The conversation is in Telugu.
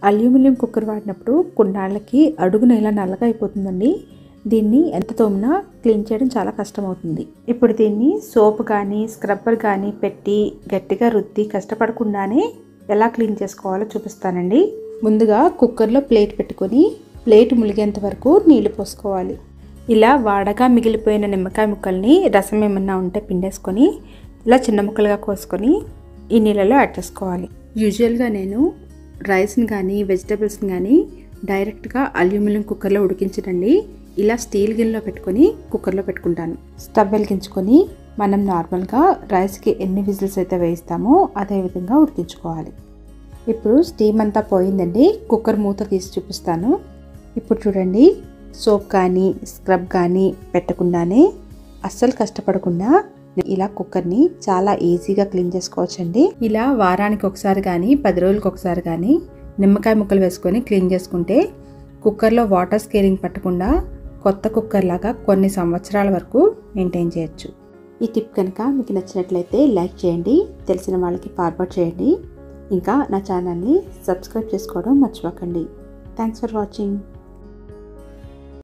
అల్యూమినియం కుక్కర్ వాడినప్పుడు కొన్నాళ్ళకి అడుగున ఇలా నల్లగా అయిపోతుందండి దీన్ని ఎంత తోమినా క్లీన్ చేయడం చాలా కష్టం అవుతుంది ఇప్పుడు దీన్ని సోప్ కానీ స్క్రబ్బర్ కానీ పెట్టి గట్టిగా రుద్ది కష్టపడకుండానే ఎలా క్లీన్ చేసుకోవాలో చూపిస్తానండి ముందుగా కుక్కర్లో ప్లేట్ పెట్టుకొని ప్లేట్ ములిగేంత వరకు నీళ్లు పోసుకోవాలి ఇలా వాడగా మిగిలిపోయిన నిమ్మకాయ ముక్కల్ని రసం ఏమన్నా ఉంటే పిండేసుకొని ఇలా చిన్న ముక్కలుగా కోసుకొని ఈ నీళ్ళలో యాడ్ చేసుకోవాలి యూజువల్గా నేను రైస్ని కానీ వెజిటబుల్స్ని కానీ డైరెక్ట్గా అల్యూమినియం కుక్కర్లో ఉడికించడండి ఇలా స్టీల్ గిన్నెలో పెట్టుకొని కుక్కర్లో పెట్టుకుంటాను స్టవ్ వెలిగించుకొని మనం నార్మల్గా రైస్కి ఎన్ని విజిల్స్ అయితే వేయిస్తామో అదే విధంగా ఉడికించుకోవాలి ఇప్పుడు స్టీమ్ అంతా పోయిందండి కుక్కర్ మూత తీసి చూపిస్తాను ఇప్పుడు చూడండి సోప్ కానీ స్క్రబ్ కానీ పెట్టకుండానే అస్సలు కష్టపడకుండా ఇలా కుక్కర్ని చాలా ఈజీగా క్లీన్ చేసుకోవచ్చండి ఇలా వారానికి ఒకసారి కానీ పది రోజులకు ఒకసారి కానీ నిమ్మకాయ ముక్కలు వేసుకొని క్లీన్ చేసుకుంటే కుక్కర్లో వాటర్ స్కేలింగ్ పట్టకుండా కొత్త కుక్కర్ లాగా కొన్ని సంవత్సరాల వరకు మెయింటైన్ చేయొచ్చు ఈ టిప్ కనుక మీకు నచ్చినట్లయితే లైక్ చేయండి తెలిసిన వాళ్ళకి ఫార్వర్డ్ చేయండి ఇంకా నా ఛానల్ని సబ్స్క్రైబ్ చేసుకోవడం మర్చిపోకండి థ్యాంక్స్ ఫర్ వాచింగ్